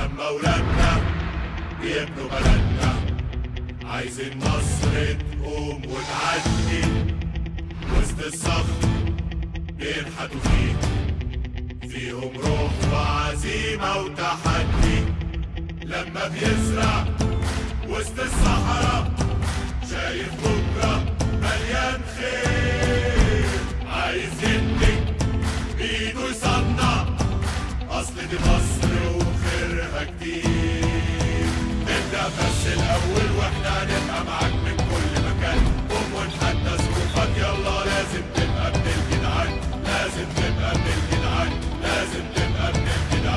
لما ولادنا بيبنوا بلدنا عايزين مصر تقوم وتعدي وسط الصخر بينحتوا فيه فيهم روح وعزيمة وتحدي لما بيزرع وسط الصحراء شايف بكرة مليان خير عايز ينتج بإيده يصنع أصل دي مصر وخيرها كتير نبدأ بس الأول وإحنا هنبقى معاك من كل مكان قوم ونحدى ظروفك يلا لازم تبقى ابن الجدعان لازم تبقى ابن الجدعان لازم تبقى ابن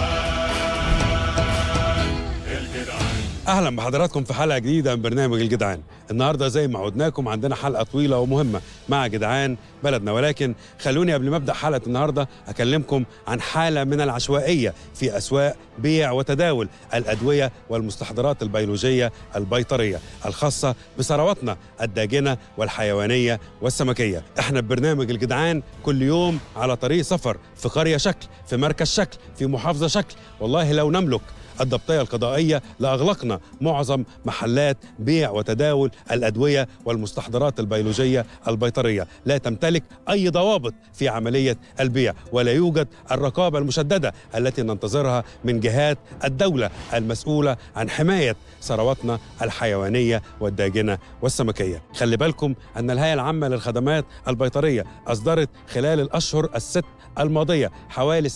الجدعان الجدعان اهلا بحضراتكم في حلقه جديده من برنامج الجدعان النهارده زي ما عودناكم عندنا حلقه طويله ومهمه مع جدعان بلدنا ولكن خلوني قبل ما ابدا حلقه النهارده اكلمكم عن حاله من العشوائيه في اسواق بيع وتداول الادويه والمستحضرات البيولوجيه البيطريه الخاصه بثرواتنا الداجنه والحيوانيه والسمكيه احنا ببرنامج الجدعان كل يوم على طريق سفر في قريه شكل في مركز شكل في محافظه شكل والله لو نملك الضبطية القضائية لأغلقنا معظم محلات بيع وتداول الأدوية والمستحضرات البيولوجية البيطرية لا تمتلك أي ضوابط في عملية البيع ولا يوجد الرقابة المشددة التي ننتظرها من جهات الدولة المسؤولة عن حماية ثرواتنا الحيوانية والداجنة والسمكية خلي بالكم أن الهيئة العامة للخدمات البيطرية أصدرت خلال الأشهر الست الماضية حوالي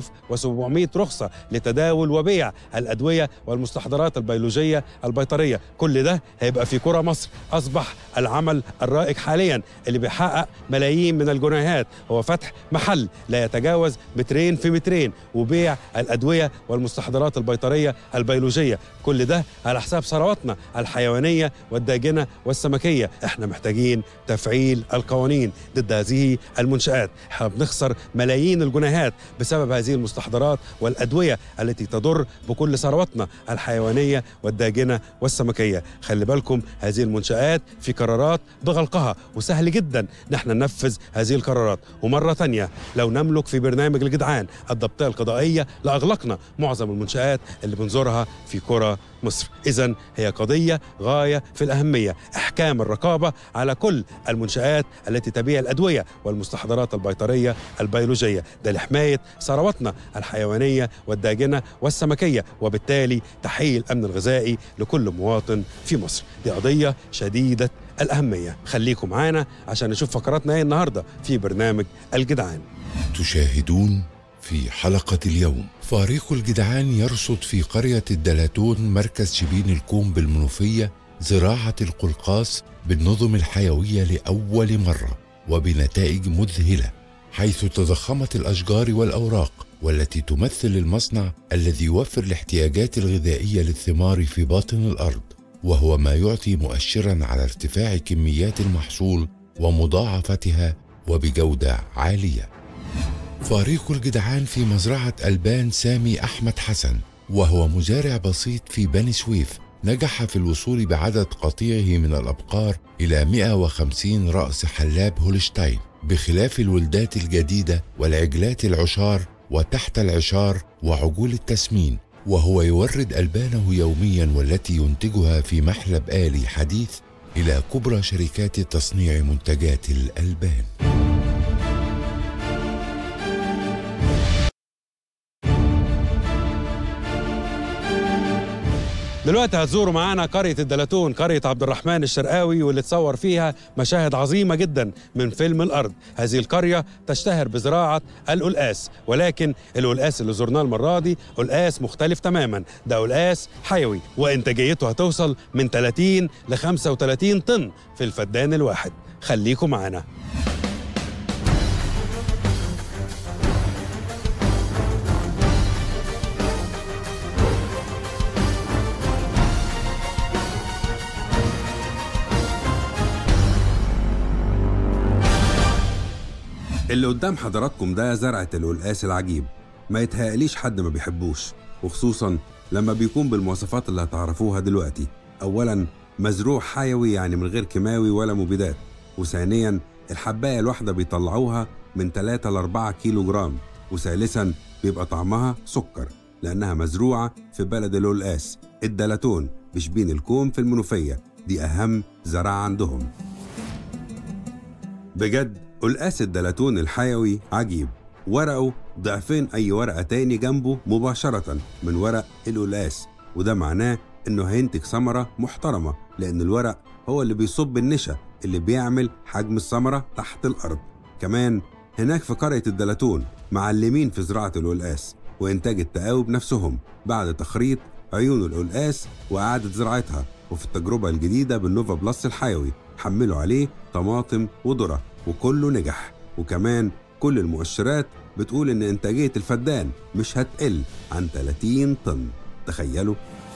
6700 رخصة لتداول وبيع الأدوية والمستحضرات البيولوجية البيطرية كل ده هيبقى في كرة مصر أصبح العمل الرائج حاليا اللي بيحقق ملايين من الجنيهات هو فتح محل لا يتجاوز مترين في مترين وبيع الأدوية والمستحضرات البيطرية البيولوجية كل ده على حساب ثرواتنا الحيوانية والداجنة والسمكية احنا محتاجين تفعيل القوانين ضد هذه المنشآت احنا بنخسر ملايين الجنيهات بسبب هذه المستحضرات والأدوية التي تضر بكل ثرواتنا الحيوانية والداجنة والسمكية خلي بالكم هذه المنشآت في قرارات بغلقها وسهل جدا نحن ننفذ هذه القرارات ومرة تانية لو نملك في برنامج الجدعان الضبطية القضائية لأغلقنا معظم المنشآت اللي بنزورها في قرى مصر إذا هي قضية غاية في الأهمية إحكام الرقابة على كل المنشآت التي تبيع الأدوية والمستحضرات البيطرية البيولوجية ده لحماية ثرواتنا الحيوانية والداجنة والسمكية وبالتالي تحقيق الأمن الغذائي لكل مواطن في مصر دي قضية شديدة الأهمية خليكم معانا عشان نشوف فقراتنا ايه النهاردة في برنامج الجدعان تشاهدون في حلقة اليوم فريق الجدعان يرصد في قرية الدلاتون مركز شبين الكوم بالمنوفية زراعة القلقاس بالنظم الحيوية لأول مرة وبنتائج مذهلة حيث تضخمت الأشجار والأوراق والتي تمثل المصنع الذي يوفر الاحتياجات الغذائية للثمار في باطن الأرض وهو ما يعطي مؤشرا على ارتفاع كميات المحصول ومضاعفتها وبجودة عالية فريق الجدعان في مزرعة ألبان سامي أحمد حسن وهو مزارع بسيط في بني سويف نجح في الوصول بعدد قطيعه من الأبقار إلى 150 رأس حلاب هولشتاين بخلاف الولدات الجديدة والعجلات العشار وتحت العشار وعجول التسمين وهو يورد ألبانه يوميا والتي ينتجها في محلب آلي حديث إلى كبرى شركات تصنيع منتجات الألبان دلوقتي هتزوروا معانا قرية الدلاتون قرية عبد الرحمن الشرقاوي واللي تصور فيها مشاهد عظيمة جدا من فيلم الأرض هذه القرية تشتهر بزراعة القلقاس ولكن القلقاس اللي زرناه المرة دي قلقاس مختلف تماما ده قلقاس حيوي وإنتاجيته هتوصل من 30 ل 35 طن في الفدان الواحد خليكم معانا اللي قدام حضراتكم ده زرعة القلقاس العجيب ما يتهيأليش حد ما بيحبوش وخصوصا لما بيكون بالمواصفات اللي هتعرفوها دلوقتي أولا مزروع حيوي يعني من غير كيماوي ولا مبيدات وثانيا الحباية الواحدة بيطلعوها من 3 ل 4 كيلو جرام وثالثا بيبقى طعمها سكر لأنها مزروعة في بلد القلقاس الدلاتون بشبين الكوم في المنوفية دي أهم زراعة عندهم بجد قلقاس الدلاتون الحيوي عجيب ورقه ضعفين أي ورقة تاني جنبه مباشرة من ورق القلقاس وده معناه إنه هينتج ثمرة محترمة لأن الورق هو اللي بيصب النشا اللي بيعمل حجم الثمرة تحت الأرض كمان هناك في قرية الدلاتون معلمين في زراعة القلقاس وإنتاج التقاوي بنفسهم بعد تخريط عيون القلقاس وإعادة زراعتها وفي التجربة الجديدة بالنوفا بلس الحيوي حملوا عليه طماطم وذرة وكله نجح وكمان كل المؤشرات بتقول إن إنتاجية الفدان مش هتقل عن 30 طن تخيلوا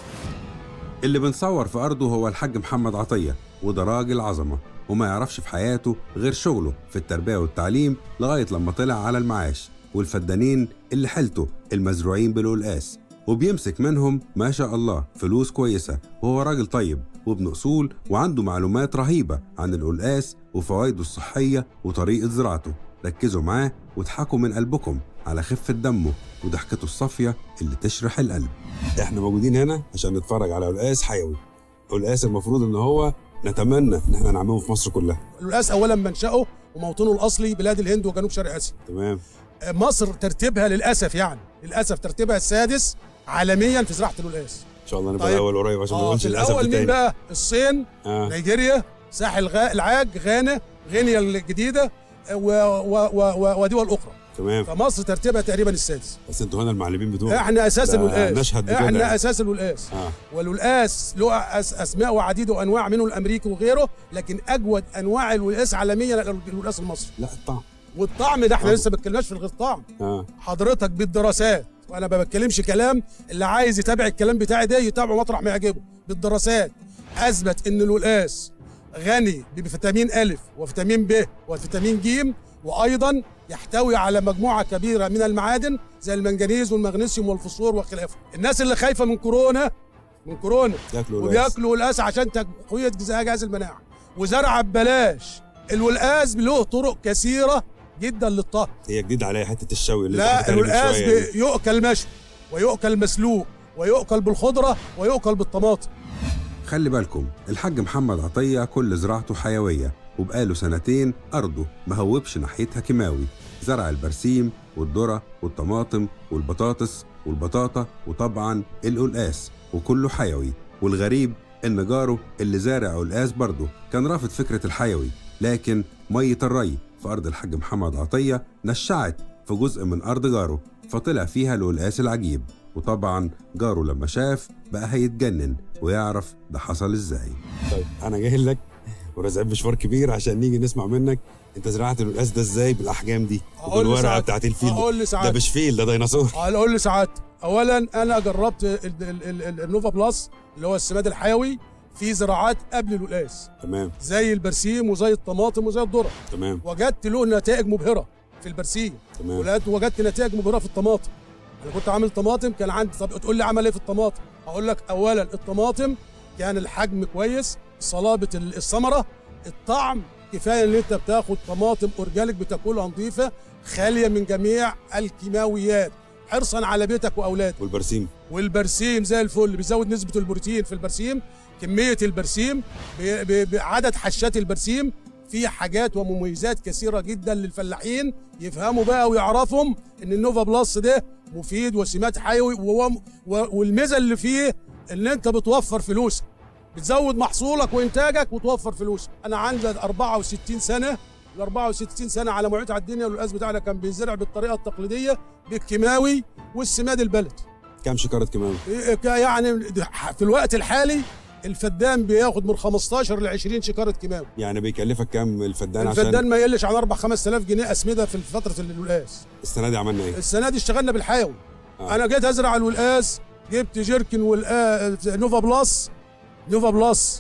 اللي بنصور في أرضه هو الحاج محمد عطية وده راجل عظمة وما يعرفش في حياته غير شغله في التربية والتعليم لغاية لما طلع على المعاش والفدانين اللي حيلته المزروعين بالقلقاس وبيمسك منهم ما شاء الله فلوس كويسة وهو راجل طيب وابن أصول وعنده معلومات رهيبة عن القلقاس وفوائده الصحية وطريقة زراعته ركزوا معاه واضحكوا من قلبكم على خفة دمه وضحكته الصافية اللي تشرح القلب احنا موجودين هنا عشان نتفرج على قلقاس حيوي قلقاس المفروض ان هو نتمنى ان احنا نعمله في مصر كلها القلقاس اولا منشأه وموطنه الاصلي بلاد الهند وجنوب شرق اسيا تمام مصر ترتيبها للاسف يعني للاسف ترتيبها السادس عالميا في زراعه القلقاس ان شاء الله نبقى طيب. الاول قريب عشان ما اه نقولش في للاسف الاول مين تاني بقى الصين آه. نيجيريا ساحل غا... العاج غانا غينيا الجديده و... و... و... و... ودول اخرى تمام فمصر ترتيبها تقريبا السادس بس انتوا هنا المعلمين بتوعك احنا اساس ده القلقاس نشهد بكده احنا يعني. اساس القلقاس اه والقلقاس له أس... اسماء وعديد وانواع منه الامريكي وغيره لكن اجود انواع القلقاس عالميا القلقاس المصري لا الطعم والطعم ده احنا طبعا. لسه ما اتكلمناش في الغير طعم اه حضرتك بالدراسات وانا ما بتكلمش كلام اللي عايز يتابع الكلام بتاعي ده يتابعه مطرح ما يعجبه بالدراسات اثبت ان القلقاس غني بفيتامين الف وفيتامين ب وفيتامين ج وايضا يحتوي على مجموعه كبيره من المعادن زي المنجنيز والمغنيسيوم والفوسفور وخلافه الناس اللي خايفه من كورونا من كورونا ياكلوا قلقاس. وبياكلوا القلقاس عشان تقويه جهاز المناعه وزرع ببلاش الولقاس له طرق كثيره جدا للطهي هي جديد عليا حته الشوي اللي لا انت حكيتها لي من القلقاس شوية دي. بي- يؤكل مشوي ويؤكل مسلوق ويؤكل بالخضره ويؤكل بالطماطم خلي بالكم الحاج محمد عطية كل زراعته حيوية وبقاله سنتين أرضه ما هوبش ناحيتها كيماوي زرع البرسيم والذرة والطماطم والبطاطس والبطاطا وطبعا القلقاس وكله حيوي والغريب إن جاره اللي زارع قلقاس برضه كان رافض فكرة الحيوي لكن مية الري في أرض الحاج محمد عطية نشعت في جزء من أرض جاره فطلع فيها القلقاس العجيب وطبعا جاره لما شاف بقى هيتجنن ويعرف ده حصل ازاي طيب انا جاي لك ورازعين مشوار كبير عشان نيجي نسمع منك انت زرعت القلقاس ده ازاي بالاحجام دي أقول وبالورقه لسعادتك- بتاعت الفيل أقول ده لسعادتك. مش فيل ده ديناصور اقول لي ساعات اولا انا جربت ال- ال- ال- ال- النوفا بلس اللي هو السماد الحيوي في زراعات قبل القلقاس تمام زي البرسيم وزي الطماطم وزي الذره تمام وجدت له نتائج مبهره في البرسيم تمام ولقيت وجدت نتائج مبهره في الطماطم انا كنت عامل طماطم كان عندي طب تقول لي عمل ايه في الطماطم اقول لك اولا الطماطم كان الحجم كويس صلابه ال- الثمره الطعم كفايه ان انت بتاخد طماطم اورجانيك بتاكلها نظيفه خاليه من جميع الكيماويات حرصا على بيتك واولادك والبرسيم والبرسيم زي الفل بيزود نسبه البروتين في البرسيم كميه البرسيم ب- ب- بعدد حشات البرسيم في حاجات ومميزات كثيره جدا للفلاحين يفهموا بقى ويعرفهم ان النوفا بلس ده مفيد وسمات حيوي وهو و- والميزه اللي فيه ان انت بتوفر فلوسك بتزود محصولك وانتاجك وتوفر فلوسك انا عندي 64 سنه ال 64 سنه على ما وعيت على الدنيا والقاس بتاعنا كان بيزرع بالطريقه التقليديه بالكيماوي والسماد البلدي كام شكاره كمان إيه ك- يعني في الوقت الحالي الفدان بياخد من 15 ل 20 شكاره كيماوي يعني بيكلفك كام الفدان عشان الفدان ما يقلش عن 4 5000 جنيه اسمده في فتره الولاس السنه دي عملنا ايه السنه دي اشتغلنا بالحيوي آه. انا جيت ازرع الولاس جبت جيركن والآ- نوفا بلس نوفا بلس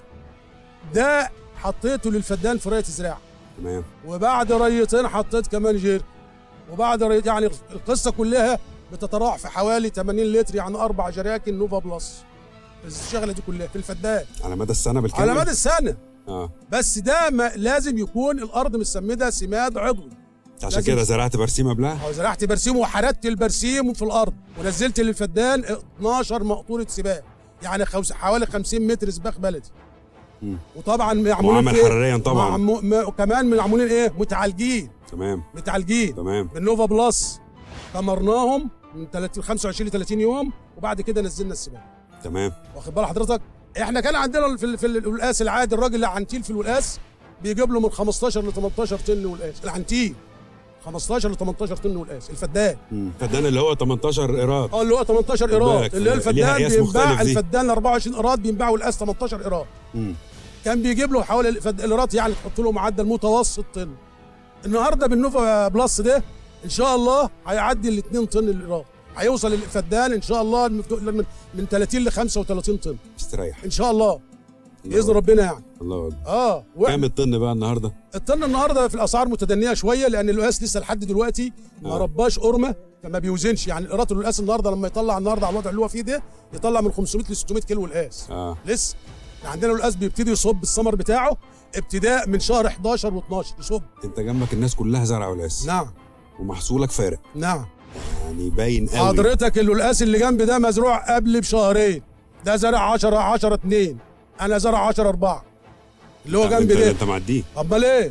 ده حطيته للفدان في ريه الزراعه تمام وبعد ريتين حطيت كمان جيركن وبعد ريت يعني القصه كلها بتتراوح في حوالي 80 لتر يعني اربع جراكن نوفا بلس الشغله دي كلها في الفدان على مدى السنه بالكامل على مدى السنه اه بس ده ما لازم يكون الارض متسمده سماد عضوي عشان لازم- كده زرعت برسيم قبلها أو زرعت برسيم وحردت البرسيم في الارض ونزلت للفدان 12 مقطوره سباق يعني خوس- حوالي 50 متر سباق بلدي مم. وطبعا معمولين معامل في إيه؟ حراريا طبعا معمو- م- كمان معمولين ايه متعالجين تمام متعالجين تمام بالنوفا بلس كمرناهم من 30 25 ل 30 يوم وبعد كده نزلنا السباق تمام واخد بال حضرتك احنا كان عندنا في ال- في الولاس العادي الراجل اللي عنتيل في الولاس بيجيب له من 15 ل 18 طن ولاس العنتيل 15 ل 18 طن ولاس الفدان مم. فدان اللي هو 18 ايراد اه اللي هو 18 بالك، ايراد اللي هو ليها الفدان قياس بينباع مختلف دي. الفدان 24 ايراد بينباع والاس 18 ايراد مم. كان بيجيب له حوالي الفد- الايراد يعني تحط له معدل متوسط طن النهارده بالنوفا بلس ده ان شاء الله هيعدي ال 2 طن الايراد هيوصل الفدان ان شاء الله المفتوح- من من 30 ل 35 طن استريح ان شاء الله الله باذن أكبر. ربنا يعني الله اكبر اه و- كام الطن بقى النهارده الطن النهارده في الاسعار متدنيه شويه لان القياس لسه لحد دلوقتي ما آه. رباش قرمه فما بيوزنش يعني الايراد القياس النهارده لما يطلع النهارده على الوضع اللي هو فيه ده يطلع من 500 ل 600 كيلو القياس اه لسه إحنا عندنا القياس بيبتدي يصب الثمر بتاعه ابتداء من شهر 11 و12 يصب انت جنبك الناس كلها زرع ولاس نعم ومحصولك فارق نعم يعني باين قوي حضرتك القلقاس اللي جنب ده مزروع قبل بشهرين ده زرع 10 10 2 انا زرع 10 4 اللي هو انت- جنب انت, ده انت معديه امال ايه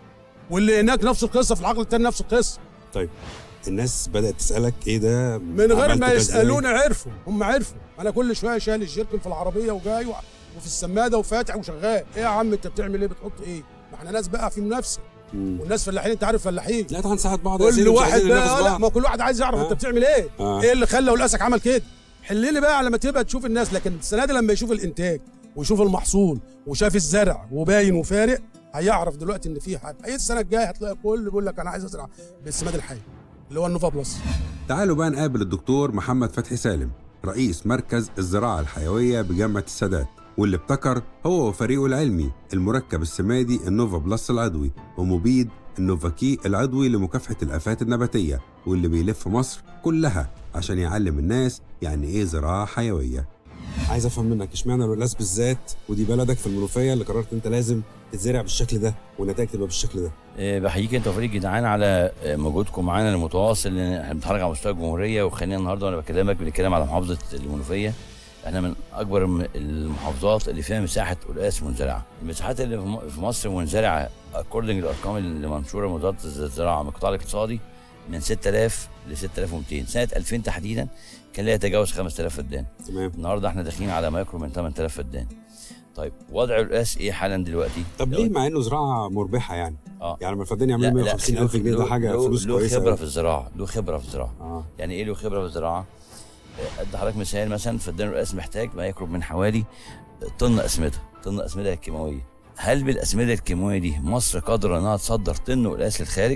واللي هناك نفس القصه في العقل التاني نفس القصه طيب الناس بدات تسالك ايه ده من غير عملت ما ده يسالوني عرفوا هم عرفوا انا كل شويه شايل الجيركن في العربيه وجاي و- وفي السماده وفاتح وشغال ايه يا عم انت بتعمل ايه بتحط ايه ما احنا ناس بقى في منافسه مم. والناس فلاحين انت عارف فلاحين لا طبعا نساعد بعض كل عايزين- مش واحد عايزين ننافس بقى لا بعض. ما كل واحد عايز يعرف آه. انت بتعمل ايه آه. ايه اللي خلى ولاسك عمل كده حل لي بقى على ما تبقى تشوف الناس لكن السنه دي لما يشوف الانتاج ويشوف المحصول وشاف الزرع وباين وفارق هيعرف دلوقتي ان في حد اي السنه الجايه هتلاقي كل بيقول لك انا عايز ازرع بالسماد الحي اللي هو النوفا بلس تعالوا بقى نقابل الدكتور محمد فتحي سالم رئيس مركز الزراعة الحيوية بجامعة السادات واللي ابتكر هو وفريقه العلمي المركب السمادي النوفا بلس العضوي ومبيد النوفاكي العضوي لمكافحة الآفات النباتية واللي بيلف مصر كلها عشان يعلم الناس يعني إيه زراعة حيوية عايز افهم منك اشمعنى الولاس بالذات ودي بلدك في المنوفيه اللي قررت انت لازم تتزرع بالشكل ده والنتائج تبقى بالشكل ده آه، بحييك انت وفريق جدعان على آه، مجهودكم معانا المتواصل لان احنا بنتحرك على مستوى الجمهوريه وخلينا النهارده وانا بكلمك بنتكلم على محافظه المنوفيه احنا من اكبر الم- المحافظات اللي فيها مساحه قلقاس منزرعه المساحات اللي في م- في مصر منزرعه اكوردنج الارقام اللي منشوره من وزاره الزراعه من القطاع الاقتصادي من 6000 ل 6200 سنه 2000 تحديدا كان لا يتجاوز 5000 فدان تمام النهارده احنا داخلين على ما يقرب من 8000 فدان طيب وضع القلقاس ايه حالا دلوقتي طب ليه مع انه زراعه مربحه يعني اه يعني لما الفدان يعمل 150 الف جنيه ده حاجه له- فلوس له كويسه خبره أوي. في الزراعه له خبره في الزراعه اه يعني ايه له خبره في الزراعه آه، ادي حضرتك مثال مثلا فدان القلقاس محتاج ما يقرب من حوالي طن اسمده طن اسمده كيماويه هل بالاسمده الكيماويه دي مصر قادره انها تصدر طن قلقاس للخارج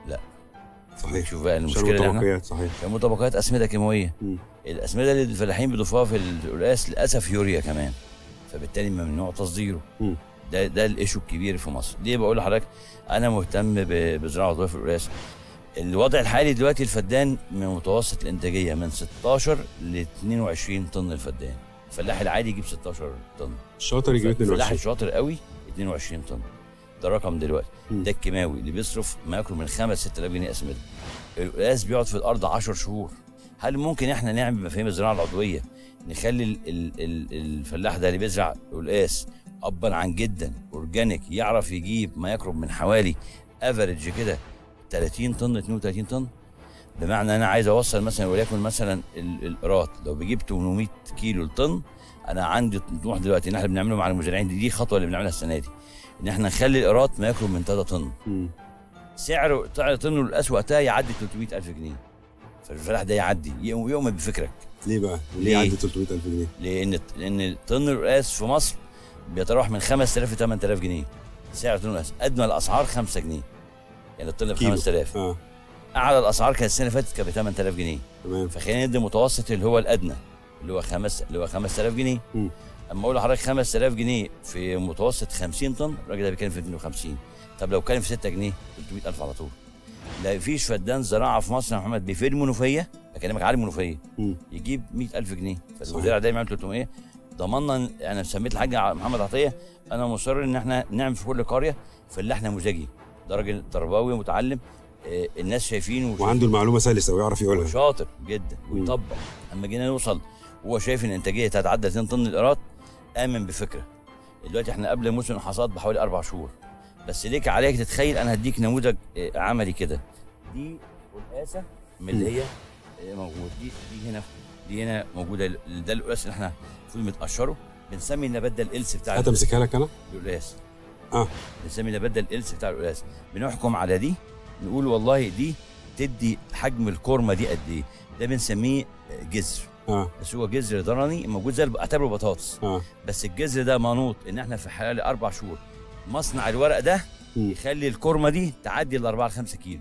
صحيح شوف بقى عشان المشكله اللي احنا متوقعات صحيح في مطابقات اسمده كيماويه مم. الاسمده اللي الفلاحين بيضيفوها في القلقاس للاسف يوريا كمان فبالتالي ممنوع تصديره مم. ده ده الايشو الكبير في مصر ليه بقول لحضرتك انا مهتم ب- بزراعه عضويه في القلقاس الوضع الحالي دلوقتي الفدان من متوسط الانتاجيه من 16 ل 22 طن الفدان الفلاح العادي يجيب 16 طن الشاطر يجيب الفلاح 22 الشاطر قوي 22 طن ده رقم دلوقتي مم. ده الكيماوي اللي بيصرف ما يقرب من 5 6000 جنيه اسمده القلقاس بيقعد في الارض 10 شهور هل ممكن احنا نعمل مفاهيم الزراعه العضويه نخلي ال ال ال الفلاح ده اللي بيزرع قلقاس ابا عن جدا اورجانيك يعرف يجيب ما يقرب من حوالي افريج كده 30 طن 32 طن بمعنى انا عايز اوصل مثلا وليكن مثلا ال- القراط لو بجيب 800 كيلو لطن انا عندي طموح دلوقتي ان احنا بنعمله مع المزارعين دي دي خطوه اللي بنعملها السنه دي ان احنا نخلي القراط ما يقرب من 3 طن مم. سعر سعر طن القاس وقتها يعدي 300 الف جنيه فالفلاح ده يعدي يوم يوم بفكرك ليه بقى؟ ليه؟ ليه عدي 300 الف جنيه؟ لان لان طن القاس في مصر بيتراوح من 5000 ل 8000 جنيه سعر طن القاس ادنى الاسعار 5 جنيه يعني الطن ب كيلو. 5000 اه اعلى الاسعار كانت السنه اللي فاتت كانت ب 8000 جنيه تمام فخلينا ندي متوسط اللي هو الادنى اللي هو خمس اللي هو 5000 جنيه مم. اما اقول لحضرتك 5000 جنيه في متوسط 50 طن الراجل ده بيتكلم في 250 طب لو كان في 6 جنيه 300000 على طول لا فيش فدان زراعه في مصر يا محمد بيفيد منوفيه بكلمك على المنوفيه مم. يجيب 100000 جنيه فالمزارع دايما يعمل 300 ضمننا انا سميت الحاج محمد عطيه انا مصر ان احنا نعمل في كل قريه فلاح نموذجي ده راجل تربوي متعلم آه، الناس شايفينه وعنده المعلومه سلسه ويعرف يقولها شاطر جدا ويطبق اما جينا نوصل هو شايف ان الانتاجيه هتتعدى 2 طن الايراد امن بفكره دلوقتي احنا قبل موسم الحصاد بحوالي اربع شهور بس ليك عليك تتخيل انا هديك نموذج آه، عملي كده دي قلقاسه من اللي هي آه، موجود دي دي هنا دي هنا موجوده ده القلقاس اللي احنا المفروض متقشره بنسمي النبات ده الالس بتاع هات امسكها لك انا القلقاس اه بنسمي النبات ده الالس بتاع القلقاس بنحكم على دي نقول والله دي تدي حجم الكورمه دي قد ايه ده بنسميه جذر اه بس هو جذر ضرني موجود زي الب- اعتبره بطاطس اه بس الجذر ده منوط ان احنا في حوالي اربع شهور مصنع الورق ده مم. يخلي الكورمه دي تعدي ال 4 ل 5 كيلو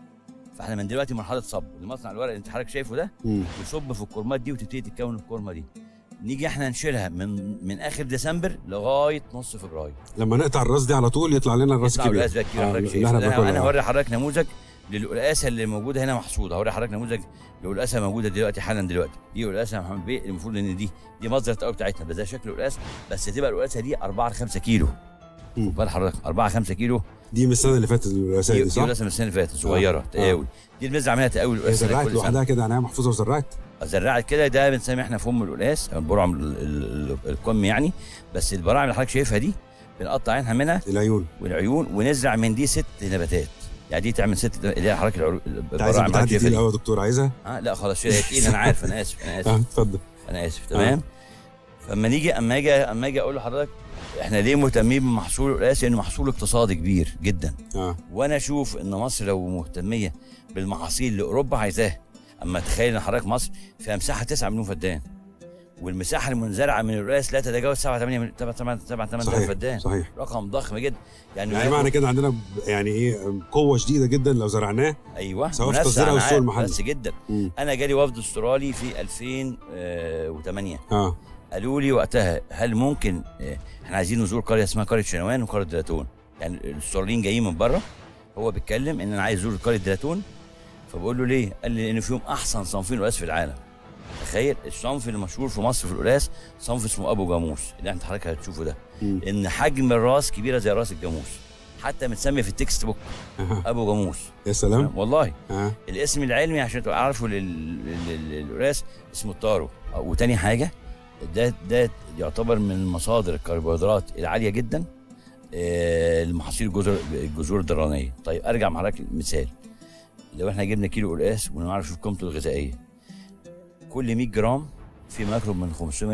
فاحنا من دلوقتي مرحله صب لمصنع الورق اللي انت حضرتك شايفه ده مم. يصب في الكورمات دي وتبتدي تتكون الكورمه دي نيجي احنا نشيلها من من اخر ديسمبر لغايه نص فبراير لما نقطع الراس دي على طول يطلع لنا الراس يطلع الكبير القلقاس بقى كتير آه، حضرتك اللي شايف احنا انا بناكلها انا آه. هوري حضرتك نموذج للقلقاسه اللي موجوده هنا محصوده هوري حضرتك نموذج للقلقاسه موجوده دلوقتي حالا دلوقتي دي قلقاسه يا محمد بيه المفروض ان دي دي مصدر التقوى بتاعتنا بس ده شكل القلقاس بس تبقى القلقاسه دي 4 ل 5 كيلو مم. خد بال حضرتك 4 5 كيلو دي من السنه اللي فاتت دي الرسائل دي دي صح؟ قلقاسه من السنه اللي فاتت صغيره تقاوي دي اللي بنزرع منها تقاوي هي القلقاسه زرعت كل سنة. لوحدها كده عنايه محفوظه وزرعت زرعت كده ده بنسمي احنا فم القلاس او البرعم ال- ال- ال- الكم يعني بس البراعم اللي حضرتك شايفها دي بنقطع عينها منها العيون والعيون ونزرع من دي ست نباتات يعني دي تعمل ست اللي هي حضرتك العرو- انت عايز البراعم اللي بتاعتي حضرتك دي شايفها دي. الاول يا دكتور عايزها؟ اه لا خلاص شيلها تقيل انا عارف انا اسف انا اه اسف اتفضل انا اسف تمام فاما نيجي اما اجي اما اجي اقول لحضرتك احنا ليه مهتمين بمحصول القلاس لانه محصول اقتصادي كبير جدا اه وانا اشوف ان مصر لو مهتميه بالمحاصيل اللي اوروبا عايزاها اما تخيل ان حضرتك مصر فيها مساحه 9 مليون فدان والمساحه المنزرعه من الرئاس لا تتجاوز 7 8 7 8 7 8 صحيح فدان صحيح رقم ضخم جدا يعني, يعني ياخد- معنى كده عندنا ب- يعني ايه قوه شديده جدا لو زرعناه ايوه سواء في منافسة التصدير أو أنا السوق عارف، المحلي. بس جدا مم. انا جالي وفد استرالي في 2008 اه قالوا لي وقتها هل ممكن آه، احنا عايزين نزور قريه اسمها قريه شنوان وقريه دلاتون يعني الاستراليين جايين من بره هو بيتكلم ان انا عايز ازور قريه دلاتون فبقول له ليه؟ قال لي لان فيهم احسن صنفين قلاس في العالم تخيل الصنف المشهور في مصر في القلاس صنف اسمه ابو جاموس اللي انت حضرتك هتشوفه ده مم. ان حجم الراس كبيره زي راس الجاموس حتى متسمي في التكست بوك آه. ابو جاموس يا سلام والله اه الاسم العلمي عشان تبقى عارفه لل- لل- للقراص اسمه الطارو وتاني حاجه ده ده يعتبر من مصادر الكربوهيدرات العاليه جدا آه، لمحاصيل الجزر الجذور الدرانيه طيب ارجع مع حضرتك مثال لو احنا جبنا كيلو قلقاس ونعرف شوف قيمته الغذائيه كل 100 جرام في ما يقرب من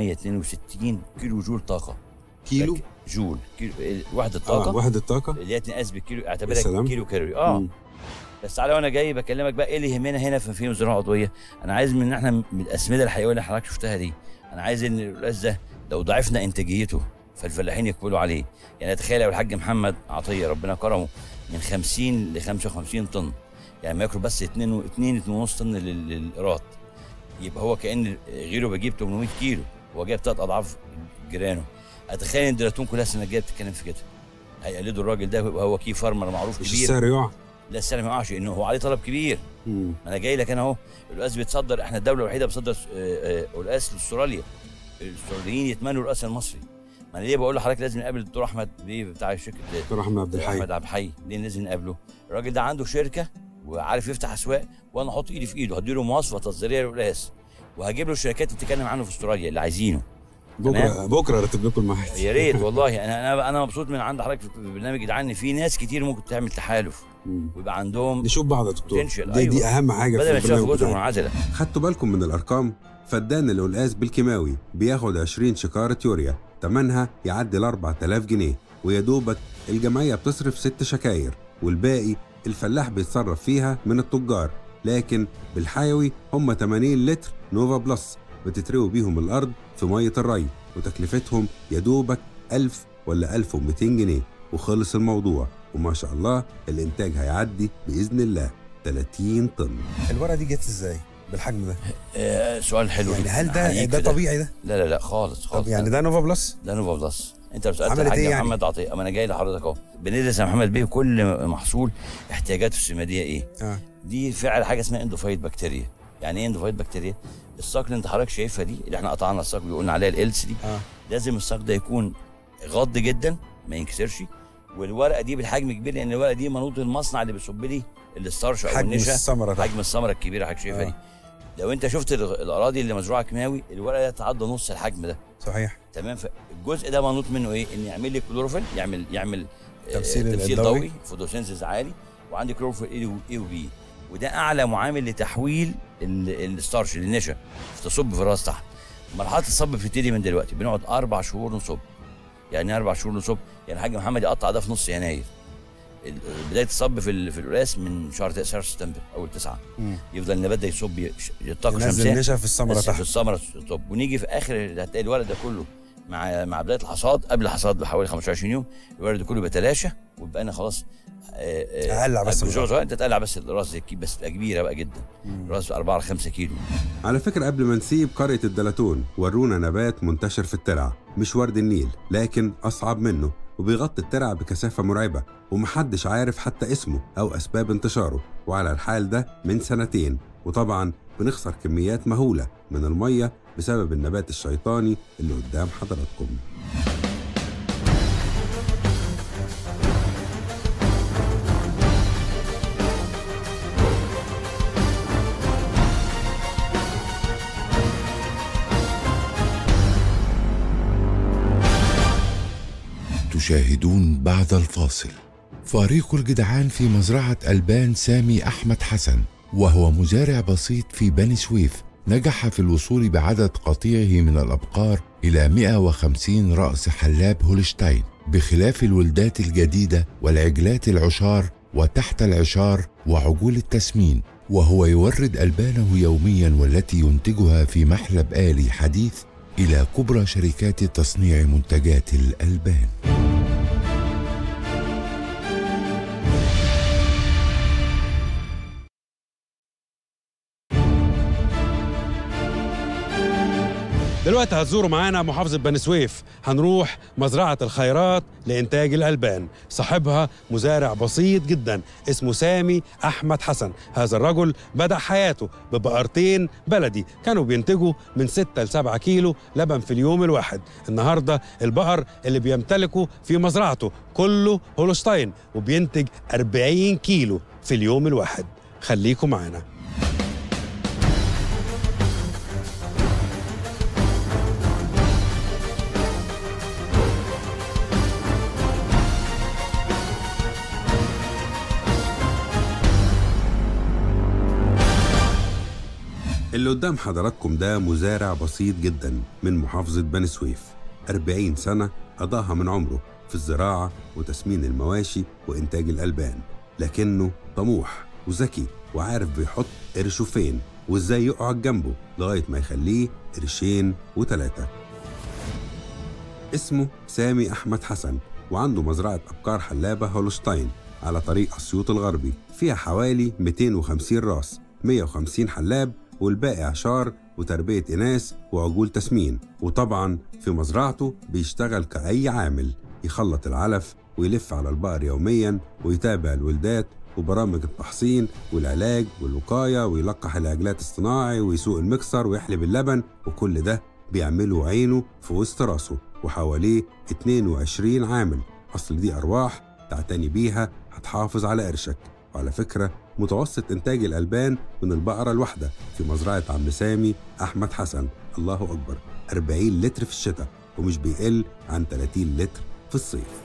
562 كيلو جول طاقه كيلو لك- جول كيلو وحده اه طاقه وحده الطاقه اللي هي تنقاس بالكيلو يا اعتبرها سلام. كيلو كالوري اه مم. بس تعالى وانا جاي بكلمك بقى ايه اللي يهمنا هنا في في زراعه عضويه انا عايز من ان احنا من الاسمده الحيويه اللي حضرتك شفتها دي انا عايز ان القلاس ده لو ضعفنا انتاجيته فالفلاحين يقبلوا عليه يعني تخيل لو الحاج محمد عطيه ربنا كرمه من 50 ل 55 طن يعني ما ياكل بس 2 2 2.5 طن لل- للايراد يبقى هو كان غيره بيجيب 800 كيلو هو جايب ثلاث اضعاف جيرانه اتخيل ان الدلاتون كلها السنه الجايه بتتكلم في كده هيقلدوا الراجل ده ويبقى هو كي فارمر معروف مش كبير السعر يقع لا السنه ما يقعش انه هو عليه طلب كبير مم. ما انا جاي لك انا اهو القلقاس بيتصدر احنا الدوله الوحيده بتصدر آه، آه، قلقاس لاستراليا الاستراليين يتمنوا القلقاس المصري ما انا ليه بقول لحضرتك لازم نقابل الدكتور احمد بيه بتاع شركه دكتور احمد عبد الحي احمد عبد الحي ليه لازم نقابله الراجل ده عنده شركه وعارف يفتح اسواق وانا احط ايدي في ايده هديله مواصفه تصديريه للقلقاس وهجيب له الشركات اللي بتتكلم عنه في استراليا اللي عايزينه بكره بكره ارتب لكم المعهد يا ريت والله انا انا انا مبسوط من عند حضرتك في البرنامج جدعان ان في ناس كتير ممكن تعمل تحالف مم. ويبقى عندهم نشوف بعض يا دكتور Potential، دي, دي أيوة. اهم حاجه بدل في ما تشوف البرنامج جزر بتاعنا. منعزله خدتوا بالكم من الأرقام؟ فدان القلقاس بالكيماوي بياخد 20 شكارة يوريا تمنها يعدي ال 4000 جنيه ويا دوبك الجمعية بتصرف ست شكاير والباقي الفلاح بيتصرف فيها من التجار لكن بالحيوي هم 80 لتر نوفا بلس بتتروي بيهم الأرض في مية الري وتكلفتهم يا دوبك 1000 ولا 1200 جنيه وخلص الموضوع وما شاء الله الإنتاج هيعدي بإذن الله 30 طن الورقه دي جت ازاي بالحجم ده آه سؤال حلو يعني جدا هل ده أحييك ده في طبيعي ده لا لا لا خالص خالص طب يعني ده نوفا بلس ده نوفا بلس انت لو سالت عملت الحاج إيه يعني؟ محمد عطيه اما انا جاي لحضرتك اهو بندرس يا محمد بيه كل محصول احتياجاته السماديه ايه اه دي فعل حاجه اسمها اندوفايت بكتيريا يعني ايه اندوفايت بكتيريا الساق اللي انت حضرتك شايفها دي اللي احنا قطعنا الساق اللي قلنا عليها الالس دي اه لازم الساق ده يكون غض جدا ما ينكسرش والورقه دي بالحجم كبير لان الورقه دي منوط المصنع اللي بيصب لي الستارش او حجم النشا الثمرة طبعا. حجم الثمره الكبيره حضرتك شايفها آه. دي لو انت شفت ال- الاراضي اللي مزروعه كيماوي الورقه يتعدى نص الحجم ده صحيح تمام فالجزء ده منوط منه ايه ان يعمل لي كلوروفيل يعمل يعمل آه، تمثيل تمثيل الضوئي. ضوئي فوتوسينثيز عالي وعندي كلوروفيل اي اي وبي وده اعلى معامل لتحويل ال- الستارش للنشا تصب في الراس تحت مرحله الصب بتبتدي من دلوقتي بنقعد اربع شهور نصب يعني إيه اربع شهور نصب يعني الحاج محمد يقطع ده في نص يناير ال- بدايه الصب في ال- في القلاس من شهر 9 شهر سبتمبر اول تسعه مم. يفضل النبات ده يصب يش- يطاق ينزل شمسيه نشا في الثمرة بس في تحت الثمره طب ونيجي في اخر هتلاقي الورق ده كله مع مع بدايه الحصاد قبل الحصاد بحوالي 25 يوم الورق ده كله بيتلاشى ويبقى انا خلاص آه، آه، أقلع بس الجزء الورق. صغير، انت تقلع بس الراس زي الكيب بس تبقى كبيره بقى جدا راس 4 ل 5 كيلو على فكرة قبل ما نسيب قرية الدلاتون ورونا نبات منتشر في الترع مش ورد النيل لكن أصعب منه وبيغطي الترع بكثافة مرعبة ومحدش عارف حتى اسمه أو أسباب انتشاره وعلى الحال ده من سنتين وطبعا بنخسر كميات مهولة من المية بسبب النبات الشيطاني اللي قدام حضراتكم تشاهدون بعد الفاصل فريق الجدعان في مزرعة ألبان سامي أحمد حسن وهو مزارع بسيط في بني سويف نجح في الوصول بعدد قطيعه من الأبقار إلى 150 رأس حلاب هولشتاين بخلاف الولدات الجديدة والعجلات العشار وتحت العشار وعجول التسمين وهو يورد ألبانه يوميا والتي ينتجها في محلب آلي حديث إلى كبرى شركات تصنيع منتجات الألبان دلوقتي هتزوروا معانا محافظة بني سويف هنروح مزرعة الخيرات لإنتاج الألبان صاحبها مزارع بسيط جدا اسمه سامي أحمد حسن هذا الرجل بدأ حياته ببقرتين بلدي كانوا بينتجوا من 6 ل 7 كيلو لبن في اليوم الواحد النهاردة البقر اللي بيمتلكه في مزرعته كله هولشتاين وبينتج 40 كيلو في اليوم الواحد خليكم معانا اللي قدام حضراتكم ده مزارع بسيط جدا من محافظة بني سويف 40 سنة قضاها من عمره في الزراعة وتسمين المواشي وإنتاج الألبان لكنه طموح وذكي وعارف بيحط قرشه فين وإزاي يقعد جنبه لغاية ما يخليه قرشين وتلاتة اسمه سامي أحمد حسن وعنده مزرعة أبقار حلابة هولشتاين على طريق أسيوط الغربي فيها حوالي 250 راس 150 حلاب والباقي عشار وتربية إناث وعجول تسمين وطبعا في مزرعته بيشتغل كأي عامل يخلط العلف ويلف على البقر يوميا ويتابع الولدات وبرامج التحصين والعلاج والوقاية ويلقح العجلات الصناعي ويسوق المكسر ويحلب اللبن وكل ده بيعمله عينه في وسط راسه وحواليه 22 عامل أصل دي أرواح تعتني بيها هتحافظ على قرشك وعلى فكرة متوسط إنتاج الألبان من البقرة الواحدة في مزرعة عم سامي أحمد حسن الله أكبر 40 لتر في الشتاء ومش بيقل عن 30 لتر في الصيف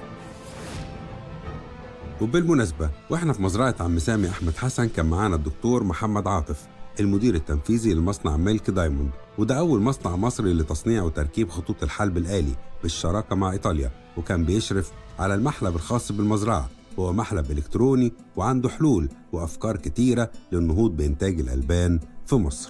وبالمناسبة واحنا في مزرعة عم سامي أحمد حسن كان معانا الدكتور محمد عاطف المدير التنفيذي لمصنع ميلك دايموند وده أول مصنع مصري لتصنيع وتركيب خطوط الحلب الآلي بالشراكة مع إيطاليا وكان بيشرف على المحلب الخاص بالمزرعة هو محلب إلكتروني وعنده حلول وأفكار كتيرة للنهوض بإنتاج الألبان في مصر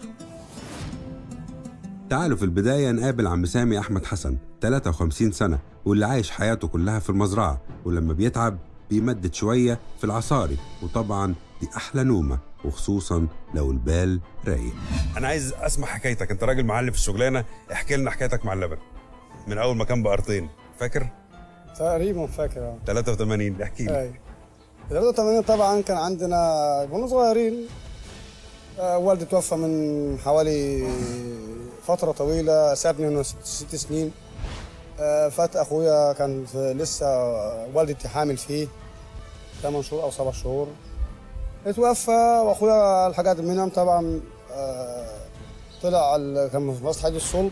تعالوا في البداية نقابل عم سامي أحمد حسن 53 سنة واللي عايش حياته كلها في المزرعة ولما بيتعب بيمدد شوية في العصاري وطبعا دي أحلى نومة وخصوصا لو البال رايق انا عايز اسمع حكايتك انت راجل معلم في الشغلانه احكي لنا حكايتك مع اللبن من اول ما كان بقرتين فاكر تقريبا فاكر اه 83 احكي لي اي 83 طبعا كان عندنا واحنا صغيرين آه، والدي توفى من حوالي فترة طويلة سابني وانا ست, ست سنين آه، فات اخويا كان في لسه والدتي حامل فيه 8 شهور او 7 شهور اتوفى واخويا الحاج عبد المنعم طبعا آه، طلع ال- كان في مصلحة الصلب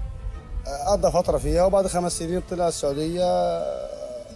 آه، قضى فترة فيها وبعد خمس سنين طلع السعودية آه،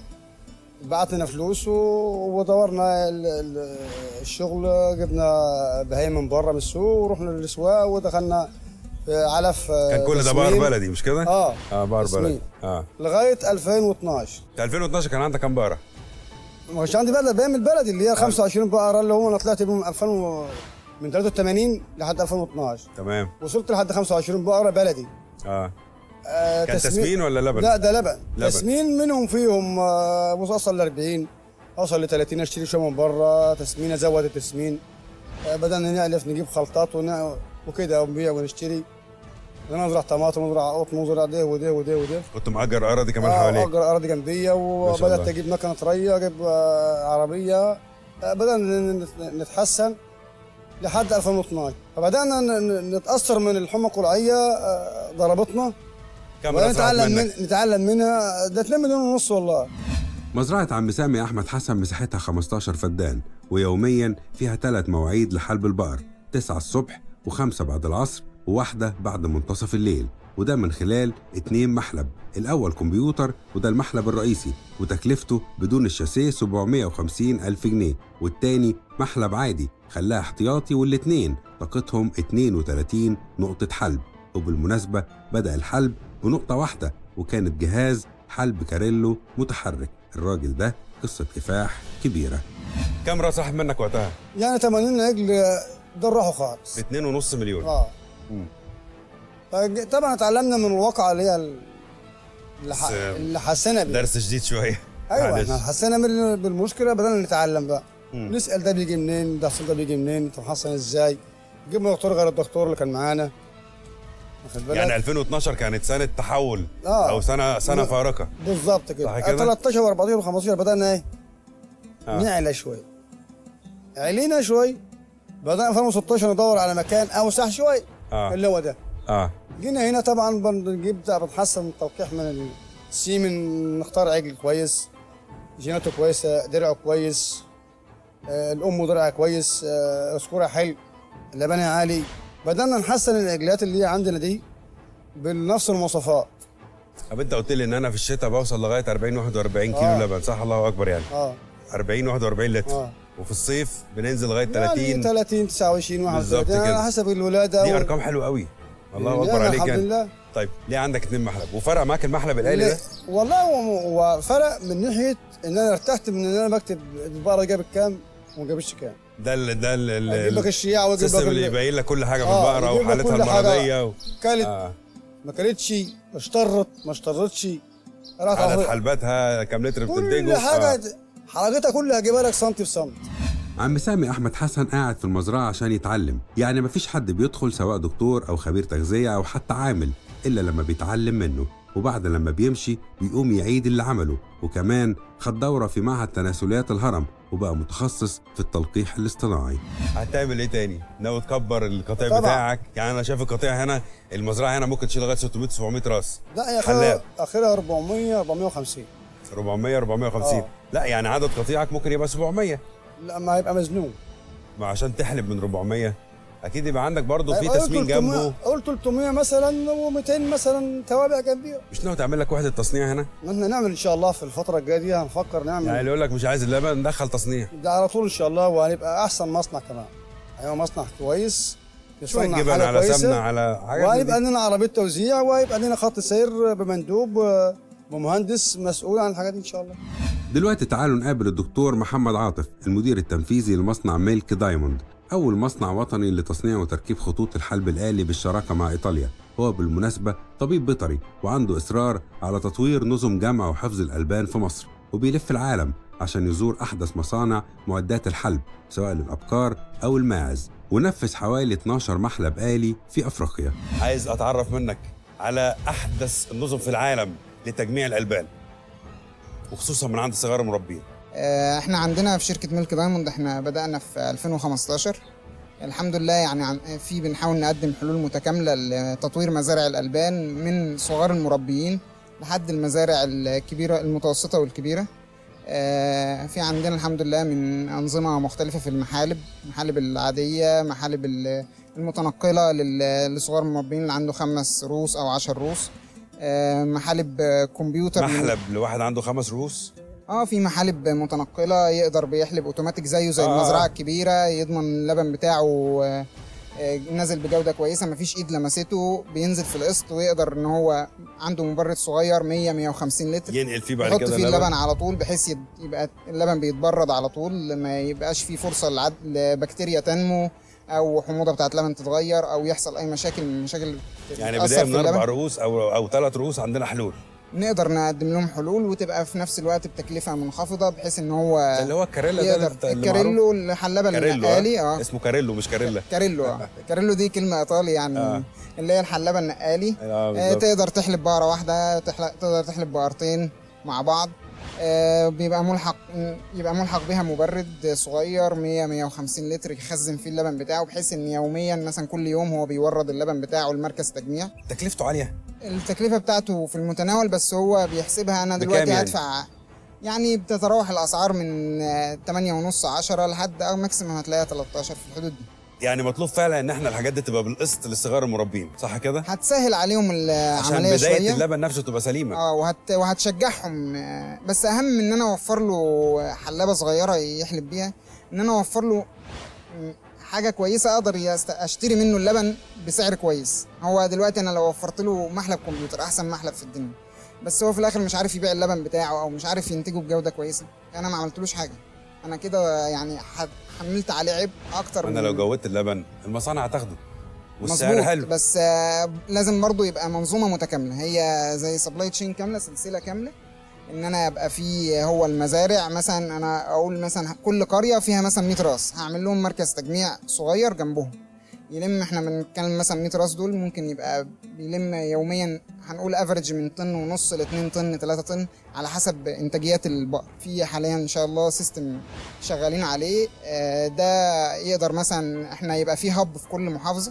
بعت لنا فلوس و- ودورنا ال- ال- الشغل جبنا بهايم من بره من السوق ورحنا للسواق ودخلنا في علف آه، كان كل ده بقر تسمين. بلدي مش كده؟ اه اه بقر تسمين. بلدي اه لغايه 2012 في 2012 كان عندك كام بقره؟ ما كانش عندي بلد بقى من البلد اللي هي 25 بقره اللي هو انا طلعت بيهم 2000 و... من 83 لحد 2012 تمام وصلت لحد 25 بقره بلدي اه آه كان تسمين ولا لبن؟ لا ده لبن, لبن. تسمين منهم فيهم آه وصل ل 40 اوصل ل 30 اشتري شويه من بره تسمين ازود التسمين آه بدانا نعلف نجيب خلطات ونع... وكده ونبيع ونشتري نزرع طماطم ونزرع قطن ونزرع ده وده وده وده كنت مأجر اراضي كمان آه، حواليك اجر اراضي جنبيه ما شاء وبدات الله. اجيب مكنه ري اجيب آه، عربيه آه، بدانا نت- نتحسن لحد 2012 فبدانا ن- ن- نتاثر من الحمى القلعيه آه، ضربتنا كام راس راحت ونتعلم منك؟ من نتعلم منها ده 2 مليون ونص والله مزرعة عم سامي أحمد حسن مساحتها 15 فدان ويوميا فيها ثلاث مواعيد لحلب البقر تسعة الصبح وخمسة بعد العصر وواحدة بعد منتصف الليل وده من خلال اتنين محلب الأول كمبيوتر وده المحلب الرئيسي وتكلفته بدون الشاسيه 750 ألف جنيه والتاني محلب عادي خلاه احتياطي والاتنين طاقتهم 32 نقطة حلب وبالمناسبة بدأ الحلب بنقطة واحدة وكانت جهاز حلب كاريلو متحرك الراجل ده قصة كفاح كبيرة كام راس راحت منك وقتها؟ يعني 80 عجل دول راحوا خالص ب 2.5 مليون اه مم. فج- طبعا اتعلمنا من الواقعه اللي هي ال- اللي, ح... بس- اللي حسنا بيها درس جديد شويه ايوه معلش. احنا حسينا من بالمشكله بدانا نتعلم بقى مم. نسال ده بيجي منين ده حصل ده بيجي منين انت محصن ازاي جبنا دكتور غير الدكتور اللي كان معانا واخد بالك يعني 2012 كانت سنه تحول آه. او سنه سنه م- فارقه بالظبط كده صح كده؟ 13 و14 و15 بدانا ايه آه. نعلى شوي علينا شوي بدانا في 2016 ندور على مكان اوسع شوي اه اللي هو ده اه جينا هنا طبعا بنجيب بتاع بنحسن التوقيح من السيمن نختار عجل كويس جيناته كويسه درعه كويس آه، الام درعها كويس آه، اسكورها حلو لبنها عالي بدأنا نحسن العجلات اللي هي عندنا دي بنفس المواصفات طب انت قلت لي ان انا في الشتاء بوصل لغايه 40 41 كيلو آه. لبن صح الله اكبر يعني اه 40 41 لتر اه وفي الصيف بننزل لغايه يعني 30 30 29 بالظبط 31 كده. على حسب الولاده دي وال- ارقام حلوه قوي الله يعني اكبر عليك الحمد يعني لله طيب ليه عندك اتنين محلب وفرق معاك المحلب الالي ده لا، والله هو هو فرق من ناحيه ان انا ارتحت من ان انا بكتب البقره جابت كام وما جابتش كام ده ال ده ال- ال- اجيب لك الشياع واجيب السيستم لك اللي ال- يبين لك كل حاجه في آه، البقره يجيب لك وحالتها كل حاجة. المرضيه و... كلت آه. ما كلتش اشترت ما اشترتش راحت عدد على- حلباتها كام لتر كل بتنتجه حاجه آه. حركتها كلها هجيبها لك سنتي بسنتي عم سامي أحمد حسن قاعد في المزرعة عشان يتعلم يعني مفيش حد بيدخل سواء دكتور أو خبير تغذية أو حتى عامل إلا لما بيتعلم منه وبعد لما بيمشي بيقوم يعيد اللي عمله وكمان خد دورة في معهد تناسليات الهرم وبقى متخصص في التلقيح الاصطناعي هتعمل ايه تاني؟ ناوي تكبر القطيع طبعا. بتاعك يعني انا شايف القطيع هنا المزرعه هنا ممكن تشيل لغايه 600 700 راس لا هي حلاب. اخرها اخرها 400 450 400 450 آه. لا يعني عدد قطيعك ممكن يبقى 700 لا ما هيبقى مزنوق ما عشان تحلب من 400 اكيد يبقى عندك برضه في هيبقى قول تسمين 300 جنبه قول 300 مثلا و200 مثلا توابع جنبيها مش ناوي تعمل لك وحده تصنيع هنا؟ ما احنا نعمل ان شاء الله في الفتره الجايه دي هنفكر نعمل يعني اللي يقول لك مش عايز اللبن ندخل تصنيع ده على طول ان شاء الله وهنبقى احسن مصنع كمان هيبقى مصنع كويس شويه يصنع جبن حاجة على كويسة، سمنه على حاجات من وهيبقى دي. لنا عربيه توزيع وهيبقى لنا خط سير بمندوب آه، بمهندس مسؤول عن الحاجات دي ان شاء الله دلوقتي تعالوا نقابل الدكتور محمد عاطف المدير التنفيذي لمصنع ميلك دايموند أول مصنع وطني لتصنيع وتركيب خطوط الحلب الآلي بالشراكة مع إيطاليا هو بالمناسبة طبيب بيطري وعنده إصرار على تطوير نظم جمع وحفظ الألبان في مصر وبيلف العالم عشان يزور أحدث مصانع معدات الحلب سواء للأبقار أو الماعز ونفذ حوالي 12 محلب آلي في أفريقيا عايز اتعرف منك على احدث النظم في العالم لتجميع الالبان وخصوصا من عند صغار المربين آه، احنا عندنا في شركة ميلك دايموند احنا بدأنا في 2015 الحمد لله يعني عن في بنحاول نقدم حلول متكاملة لتطوير مزارع الألبان من صغار المربيين لحد المزارع الكبيرة المتوسطة والكبيرة آه، في عندنا الحمد لله من أنظمة مختلفة في المحالب المحالب العادية محالب ال- المتنقلة لل- لصغار المربين اللي عنده خمس روس أو عشر روس آه، محالب آه، كمبيوتر من- محلب لواحد عنده خمس رؤوس اه في محالب متنقله يقدر بيحلب اوتوماتيك زيه زي آه. المزرعه الكبيره يضمن اللبن بتاعه آه، آه، نازل بجوده كويسه مفيش ايد لمسته بينزل في القسط ويقدر ان هو عنده مبرد صغير 100 150 لتر ينقل فيه بعد يحط كده فيه اللبن على طول بحيث يد- يبقى اللبن بيتبرد على طول ما يبقاش فيه فرصه لعد- لبكتيريا تنمو او حموضه بتاعت اللبن تتغير او يحصل اي مشاكل من المشاكل اللي يعني بتأثر بدايه في من اربع اللبن. رؤوس او او ثلاث رؤوس عندنا حلول نقدر نقدم لهم حلول وتبقى في نفس الوقت بتكلفه منخفضه بحيث ان هو اللي هو الكاريلا ده يقدر اللي معروف. الكاريلو الحلبه كاريلو النقالي اه اه اسمه كاريلو مش كاريلا كاريلو اه كاريلو دي كلمه ايطالي يعني آه. اللي هي الحلبه النقالي اه آه بالظبط تقدر تحلب بقره واحده تحل... تقدر تحلب بقرتين مع بعض آه بيبقى ملحق يبقى ملحق بها مبرد صغير 100 150 لتر يخزن فيه اللبن بتاعه بحيث ان يوميا مثلا كل يوم هو بيورد اللبن بتاعه لمركز تجميع تكلفته عاليه التكلفه بتاعته في المتناول بس هو بيحسبها انا بكام دلوقتي يعني؟ هدفع يعني بتتراوح الاسعار من آه، 8 ونص 10 لحد او ماكسيمم هتلاقيها 13 في الحدود دي يعني مطلوب فعلا ان احنا الحاجات دي تبقى بالقسط للصغار المربين صح كده هتسهل عليهم عشان العمليه بدايه شويه اللبن نفسه تبقى سليمه اه وهت... وهتشجعهم آه، بس اهم من ان انا اوفر له حلابه صغيره يحلب بيها ان انا اوفر له م، حاجه كويسه اقدر يست... اشتري منه اللبن بسعر كويس هو دلوقتي انا لو وفرت له محلب كمبيوتر احسن محلب في الدنيا بس هو في الاخر مش عارف يبيع اللبن بتاعه او مش عارف ينتجه بجوده كويسه انا ما عملتلوش حاجه انا كده يعني ح- حملت عليه عبء اكتر انا من لو جودت اللبن المصانع هتاخده والسعر مظبوط حلو بس آه، لازم برضو يبقى منظومه متكامله هي زي سبلاي تشين كامله سلسله كامله ان انا ابقى في هو المزارع مثلا انا اقول مثلا كل قريه فيها مثلا 100 راس هعمل لهم مركز تجميع صغير جنبهم يلم احنا بنتكلم مثلا 100 راس دول ممكن يبقى بيلم يوميا هنقول افريج من طن ونص ل 2 طن 3 طن على حسب انتاجيات البقر في حاليا ان شاء الله سيستم شغالين عليه آه، ده يقدر مثلا احنا يبقى فيه هب في كل محافظه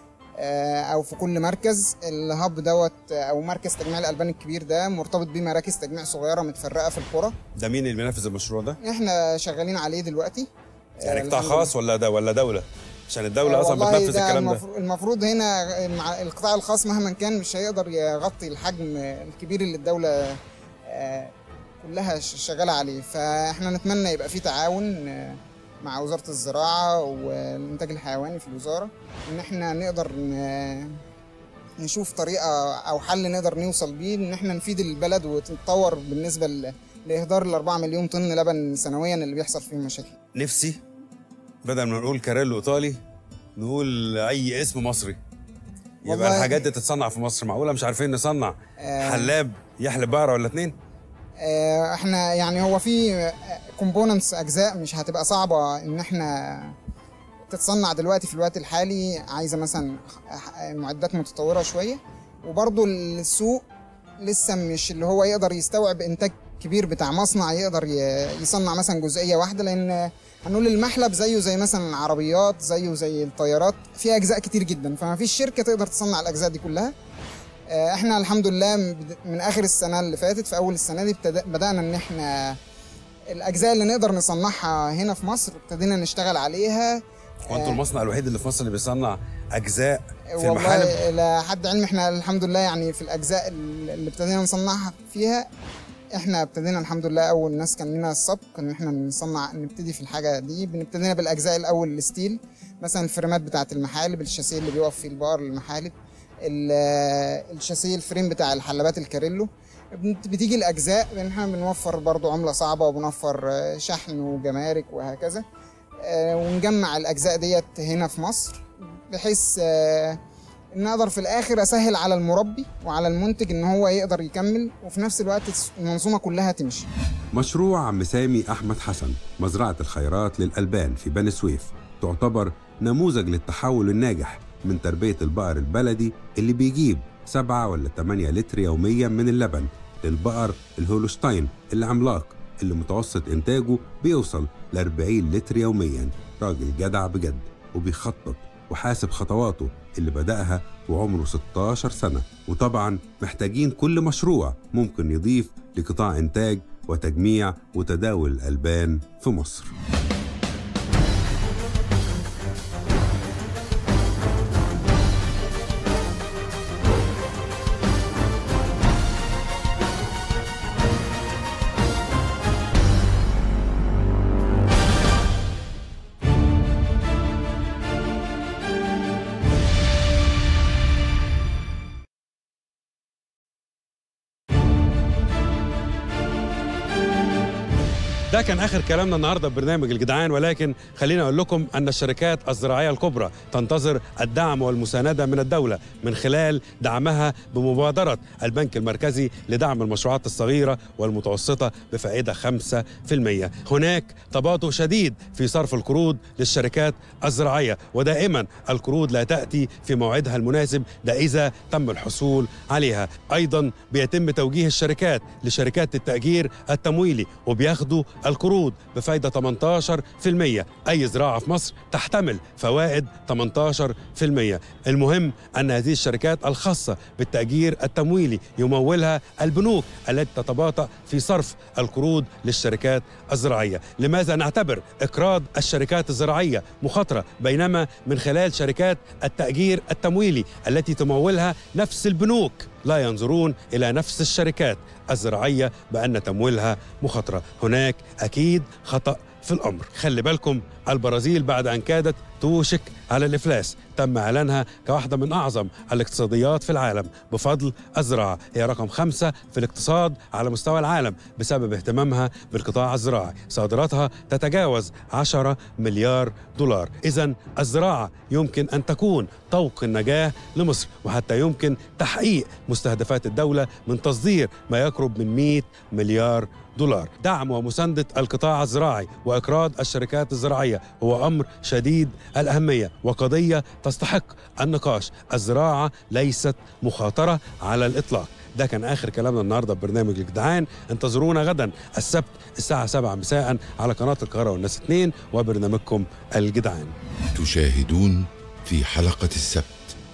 آه، او في كل مركز الهب دوت آه، او مركز تجميع الالبان الكبير ده مرتبط بيه مراكز تجميع صغيره متفرقه في القرى ده مين اللي بينفذ المشروع ده احنا شغالين عليه دلوقتي يعني آه، قطاع الحمد خاص ولا ده ولا دوله عشان الدوله آه، اصلا والله بتنفذ ده الكلام ده المفروض, المفروض هنا مع القطاع الخاص مهما كان مش هيقدر يغطي الحجم الكبير اللي الدولة آه، كلها ش- شغالة عليه فاحنا نتمنى يبقى في تعاون آه، مع وزارة الزراعة والإنتاج الحيواني في الوزارة إن احنا نقدر ن- نشوف طريقة أو حل نقدر نوصل بيه إن احنا نفيد البلد وتتطور بالنسبة ل- لإهدار الأربعة مليون طن لبن سنويا اللي بيحصل فيهم مشاكل نفسي بدل ما نقول كاريلو ايطالي نقول اي اسم مصري يبقى والله- الحاجات دي تتصنع في مصر معقوله مش عارفين نصنع آه، حلاب يحلب بقره ولا اتنين آه، احنا يعني هو في كومبوننتس اجزاء مش هتبقى صعبه ان احنا تتصنع دلوقتي في الوقت الحالي عايزه مثلا معدات متطوره شويه وبرضو السوق لسه مش اللي هو يقدر يستوعب انتاج كبير بتاع مصنع يقدر ي- يصنع مثلا جزئيه واحده لان هنقول المحلب زيه زي مثلا العربيات زيه زي الطيارات في اجزاء كتير جدا فما فيش شركه تقدر تصنع الاجزاء دي كلها آه، احنا الحمد لله من بد- من اخر السنه اللي فاتت في اول السنه دي ابتدأ بدانا ان احنا الاجزاء اللي نقدر نصنعها هنا في مصر ابتدينا نشتغل عليها وانتوا المصنع الوحيد اللي في مصر اللي بيصنع اجزاء في والله المحالب لحد علمي احنا الحمد لله يعني في الاجزاء اللي ابتدينا نصنعها فيها احنا ابتدينا الحمد لله اول ناس كان لنا السبق ان احنا نصنع نبتدي في الحاجه دي بنبتدينا بالاجزاء الاول الستيل مثلا الفريمات بتاعه المحالب الشاسيه اللي بيقف فيه البقر المحالب ال- الشاسيه الفريم بتاع الحلبات الكاريلو بنت- بتيجي الاجزاء لان احنا بنوفر برضو عمله صعبه وبنوفر آه، شحن وجمارك وهكذا آه، ونجمع الاجزاء ديت هنا في مصر بحيث آه، ان اقدر في الاخر اسهل على المربي وعلى المنتج ان هو يقدر يكمل وفي نفس الوقت المنظومه كلها تمشي مشروع عم سامي أحمد حسن مزرعة الخيرات للألبان في بني سويف تعتبر نموذج للتحول الناجح من تربية البقر البلدي اللي بيجيب سبعة ولا 8 لتر يوميا من اللبن للبقر الهولشتاين اللي عملاق اللي متوسط إنتاجه بيوصل ل 40 لتر يوميا راجل جدع بجد وبيخطط وحاسب خطواته اللي بدأها وعمره 16 سنة وطبعا محتاجين كل مشروع ممكن يضيف لقطاع إنتاج وتجميع وتداول الألبان في مصر ده كان اخر كلامنا النهارده في برنامج الجدعان ولكن خليني اقول لكم ان الشركات الزراعيه الكبرى تنتظر الدعم والمسانده من الدوله من خلال دعمها بمبادره البنك المركزي لدعم المشروعات الصغيره والمتوسطه بفائده 5%. هناك تباطؤ شديد في صرف القروض للشركات الزراعيه ودائما القروض لا تاتي في موعدها المناسب ده اذا تم الحصول عليها. ايضا بيتم توجيه الشركات لشركات التاجير التمويلي وبياخدوا القروض بفايدة 18% أي زراعة في مصر تحتمل فوائد 18% المهم أن هذه الشركات الخاصة بالتأجير التمويلي يمولها البنوك التي تتباطأ في صرف القروض للشركات الزراعية لماذا نعتبر إقراض الشركات الزراعية مخاطرة بينما من خلال شركات التأجير التمويلي التي تمولها نفس البنوك لا ينظرون الى نفس الشركات الزراعيه بان تمويلها مخاطره، هناك اكيد خطا في الامر، خلي بالكم البرازيل بعد ان كادت توشك على الافلاس، تم اعلانها كواحده من اعظم الاقتصاديات في العالم بفضل الزراعه، هي رقم خمسه في الاقتصاد على مستوى العالم بسبب اهتمامها بالقطاع الزراعي، صادراتها تتجاوز 10 مليار دولار، اذا الزراعه يمكن ان تكون طوق النجاه لمصر وحتى يمكن تحقيق مستهدفات الدوله من تصدير ما يقرب من 100 مليار دولار دعم ومساندة القطاع الزراعي وإقراض الشركات الزراعية هو أمر شديد الأهمية وقضية تستحق النقاش الزراعة ليست مخاطرة على الإطلاق ده كان آخر كلامنا النهاردة في برنامج الجدعان انتظرونا غدا السبت الساعة 7 مساء على قناة القاهرة والناس 2 وبرنامجكم الجدعان تشاهدون في حلقة السبت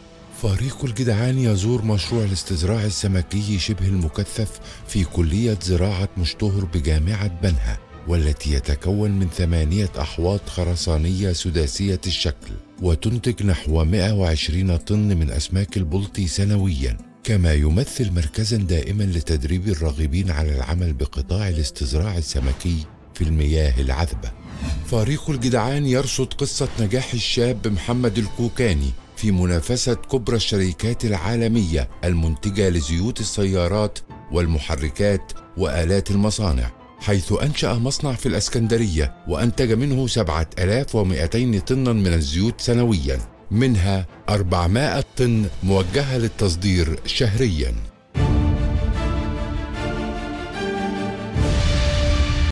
فريق الجدعان يزور مشروع الاستزراع السمكي شبه المكثف في كلية زراعة مشتهر بجامعة بنها والتي يتكون من ثمانية أحواض خرسانية سداسية الشكل وتنتج نحو 120 طن من أسماك البلطي سنويا كما يمثل مركزا دائما لتدريب الراغبين على العمل بقطاع الاستزراع السمكي في المياه العذبة فريق الجدعان يرصد قصة نجاح الشاب محمد الكوكاني في منافسة كبرى الشركات العالمية المنتجة لزيوت السيارات والمحركات وآلات المصانع حيث أنشأ مصنع في الأسكندرية وأنتج منه 7200 طنا من الزيوت سنويا منها 400 طن موجهة للتصدير شهريا